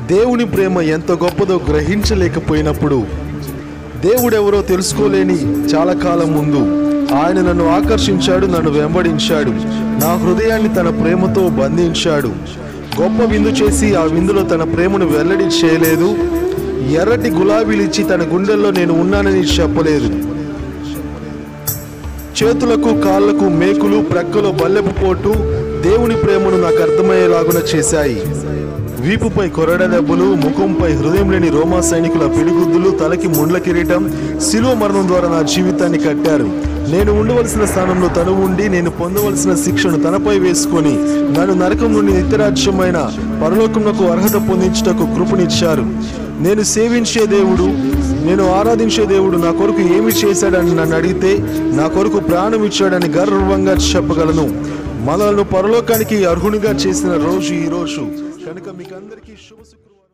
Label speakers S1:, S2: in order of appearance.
S1: దేవుని ప్రేమ ఎంత గొప్పదో గ్రహించలేకపోయినప్పుడు దేవుడెవరో తెలుసుకోలేని చాలా కాలం ముందు ఆయన నన్ను ఆకర్షించాడు నన్ను వెంబడించాడు నా హృదయాన్ని తన ప్రేమతో బంధించాడు గొప్ప విందు చేసి ఆ విందులో తన ప్రేమను వెల్లడి చేయలేదు ఎర్రటి గులాబీలిచ్చి తన గుండెల్లో నేను ఉన్నానని చెప్పలేదు చేతులకు కాళ్లకు మేకులు ప్రక్కలో బల్లెపు పోటు దేవుని ప్రేమను నాకు అర్థమయ్యేలాగున చేశాయి వీపుపై కొరడ దెబ్బలు ముఖంపై హృదయం లేని రోమా సైనికుల పిడిగుద్దులు తలకి ముండ్ల కిరీటం శిలువ మరణం ద్వారా నా జీవితాన్ని కట్టారు నేను ఉండవలసిన స్థానంలో తను ఉండి నేను పొందవలసిన శిక్షను తనపై వేసుకొని నన్ను నరకం నుండి నిత్యరాజ్యమైన పరలోకమునకు అర్హత పొందించుటకు కృపనిచ్చారు నేను సేవించే దేవుడు నేను ఆరాధించే దేవుడు నా కొరకు ఏమి చేశాడని నన్ను అడిగితే నా కొరకు ప్రాణం ఇచ్చాడని గర్వంగా చెప్పగలను మనల్ని పరలోకానికి అర్హునిగా చేసిన రోజు ఈ రోజు కనుక మీకు అందరికీ శుభ శుక్రవారం